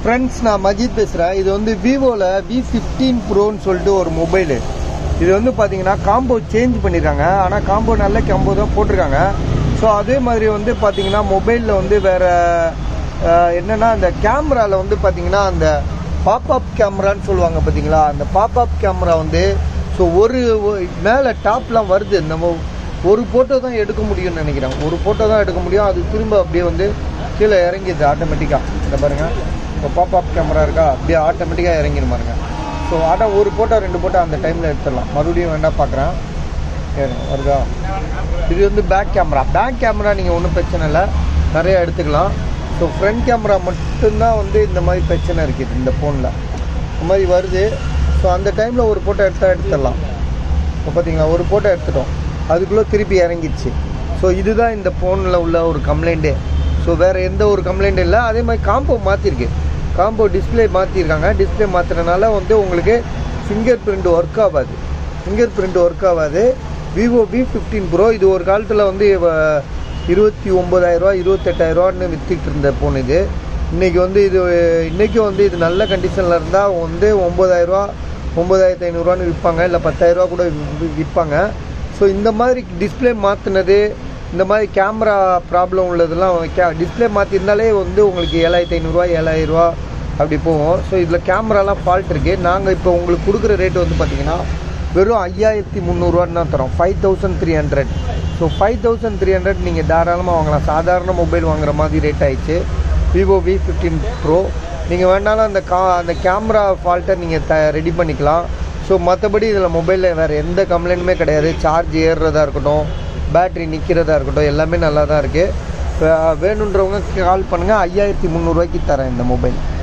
friends நான் மஜித் பேசுகிறேன் இது வந்து விவோவில் வி ஃபிஃப்டீன் ப்ரோன்னு சொல்லிட்டு ஒரு மொபைலு இது வந்து பார்த்தீங்கன்னா காம்போ சேஞ்ச் பண்ணியிருக்காங்க ஆனால் காம்போ நல்ல காம்போ தான் போட்டிருக்காங்க ஸோ அதே மாதிரி வந்து பார்த்தீங்கன்னா மொபைலில் வந்து வேறு என்னென்னா அந்த கேமராவில் வந்து பார்த்தீங்கன்னா அந்த பாப்அப் கேமரான்னு சொல்லுவாங்க பார்த்தீங்களா அந்த பாப்அப் கேமரா வந்து ஸோ ஒரு மேலே டாப்லாம் வருது நம்ம ஒரு ஃபோட்டோ தான் எடுக்க முடியும்னு நினைக்கிறேன் ஒரு ஃபோட்டோ தான் எடுக்க முடியும் அது திரும்ப அப்படியே வந்து கீழே இறங்கிடுது ஆட்டோமேட்டிக்காக இந்த பாருங்கள் இப்போ பாப்அப் கேமரா இருக்கா அப்படியே ஆட்டோமேட்டிக்காக இறங்கிடும் பாருங்க ஸோ ஆனால் ஒரு ஃபோட்டோ ரெண்டு ஃபோட்டோ அந்த டைமில் எடுத்துடலாம் மறுபடியும் வேண்டாம் பார்க்குறேன் சரி வருதா இது வந்து பேக் கேமரா பேக் கேமரா நீங்கள் ஒன்றும் பிரச்சனை இல்லை நிறைய எடுத்துக்கலாம் ஸோ ஃப்ரண்ட் கேமரா மட்டும்தான் வந்து இந்த மாதிரி பிரச்சனை இருக்குது இந்த ஃபோனில் இந்த மாதிரி வருது ஸோ அந்த டைமில் ஒரு ஃபோட்டோ எடுத்தால் எடுத்துடலாம் இப்போ பார்த்தீங்களா ஒரு ஃபோட்டோ எடுத்துட்டோம் அதுக்குள்ளே திருப்பி இறங்கிடுச்சு ஸோ இதுதான் இந்த ஃபோனில் உள்ள ஒரு கம்ப்ளைண்ட்டே ஸோ வேறு எந்த ஒரு கம்ப்ளைண்ட் இல்லை அதே மாதிரி காம்போ மாற்றிருக்கு காம்போ டிஸ்பிளே மாற்றிருக்காங்க டிஸ்பிளே மாற்றுறதுனால வந்து உங்களுக்கு ஃபிங்கர் பிரிண்ட் ஒர்க் ஆகாது ஃபிங்கர் பிரிண்ட் ஒர்க் ஆகாது விவோ வி ஃபிஃப்டீன் ப்ரோ இது ஒரு காலத்தில் வந்து வ- இருபத்தி ஒம்பதாயிரரூவா இருபத்தெட்டாயிரரூவான்னு விற்றுட்டு இருந்த ஃபோன் இது இன்றைக்கி வந்து இது இன்றைக்கும் வந்து இது நல்ல கண்டிஷனில் இருந்தால் வந்து ஒம்பதாயிரரூவா ஒம்பதாயிரத்து ஐநூறுரூவான்னு விற்பாங்க இல்லை பத்தாயிரரூவா கூட வி- விற்பாங்க ஸோ இந்த மாதிரி டிஸ்பிளே மாற்றினது இந்த மாதிரி கேமரா ப்ராப்ளம் உள்ளதெல்லாம் கே டிஸ்பிளே மாற்றிருந்தாலே வந்து உங்களுக்கு ஏழாயிரத்தி ஐநூறுரூவா ஏழாயிரரூவா அப்படி போகும் ஸோ இதில் கேமராலாம் ஃபால்ட் இருக்குது நாங்கள் இப்போ உங்களுக்கு கொடுக்குற ரேட் வந்து பார்த்தீங்கன்னா வெறும் ஐயாயிரத்தி முந்நூறுரூவான்னு தான் தரோம் five thousand three hundred so five thousand three hundred நீங்கள் தாராளமாக வாங்கலாம் சாதாரண மொபைல் வாங்குற மாதிரி ரேட் ஆயிடுச்சு விவோ வி ஃபிஃப்டீன் ப்ரோ நீங்கள் வேணாலும் அந்த கா அந்த கேமரா ஃபால்ட்டை நீங்கள் த ரெடி பண்ணிக்கலாம் ஸோ மற்றபடி இதில் மொபைலில் வேறு எந்த கம்ப்ளைண்ட்டுமே கிடையாது சார்ஜ் ஏறுறதா இருக்கட்டும் பேட்ரி நிற்கிறதா இருக்கட்டும் எல்லாமே நல்லா தான் இருக்குது வேணுன்றவங்க கால் பண்ணுங்கள் ஐயாயிரத்தி முந்நூறுரூவாய்க்கு தரேன் இந்த மொபைல்